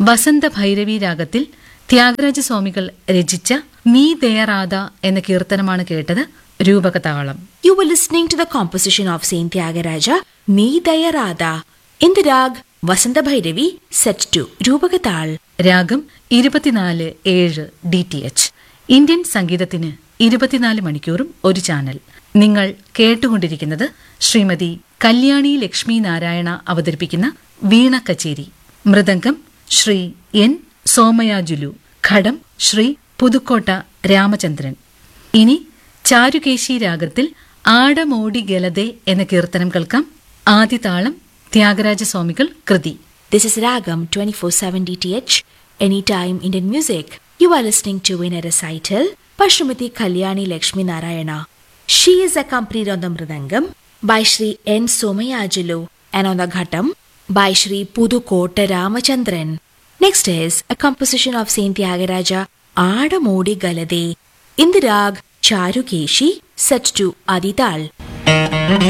വസന്ത ഭൈരവി രാഗത്തിൽ ത്യാഗരാജസ്വാമികൾ രചിച്ച നീ ദയറാത എന്ന കീർത്തനമാണ് കേട്ടത് രൂപകതാളം You were listening to the composition of Saint Tyagaraja, Nee Dayarada, in the rag Vasanta Bhairavi, set to Rupagatal. രാഗം ഇരുപത്തിനാല് ഏഴ് ഡി ടി എച്ച് ഇന്ത്യൻ സംഗീതത്തിന് ഇരുപത്തിനാല് മണിക്കൂറും ഒരു ചാനൽ നിങ്ങൾ കേട്ടുകൊണ്ടിരിക്കുന്നത് ശ്രീമതി കല്യാണി ലക്ഷ്മി നാരായണ അവതരിപ്പിക്കുന്ന വീണ കച്ചേരി മൃദംഗം ശ്രീ എൻ സോമയാജുലു ഘടം ശ്രീ പുതുക്കോട്ട രാമചന്ദ്രൻ ഇനി ചാരുകേശി രാഗത്തിൽ ആടമോടി ഗലതെ എന്ന കീർത്തനം കേൾക്കാം ആദിതാളം ത്യാഗരാജസ്വാമികൾ കൃതി This is Ragam 24/7 DTH, anytime Indian music. You are listening to in a recital by Srimati Kalyani Lakshmi Narayana. She is accompanied on the Mridangam by Sri N. Somayajulu and on the Ghatam by Sri Pudukota Ramachandran. Next is a composition of Saint Tyagaraja Adamodi Galade in the rag Charukeshi set to Adital.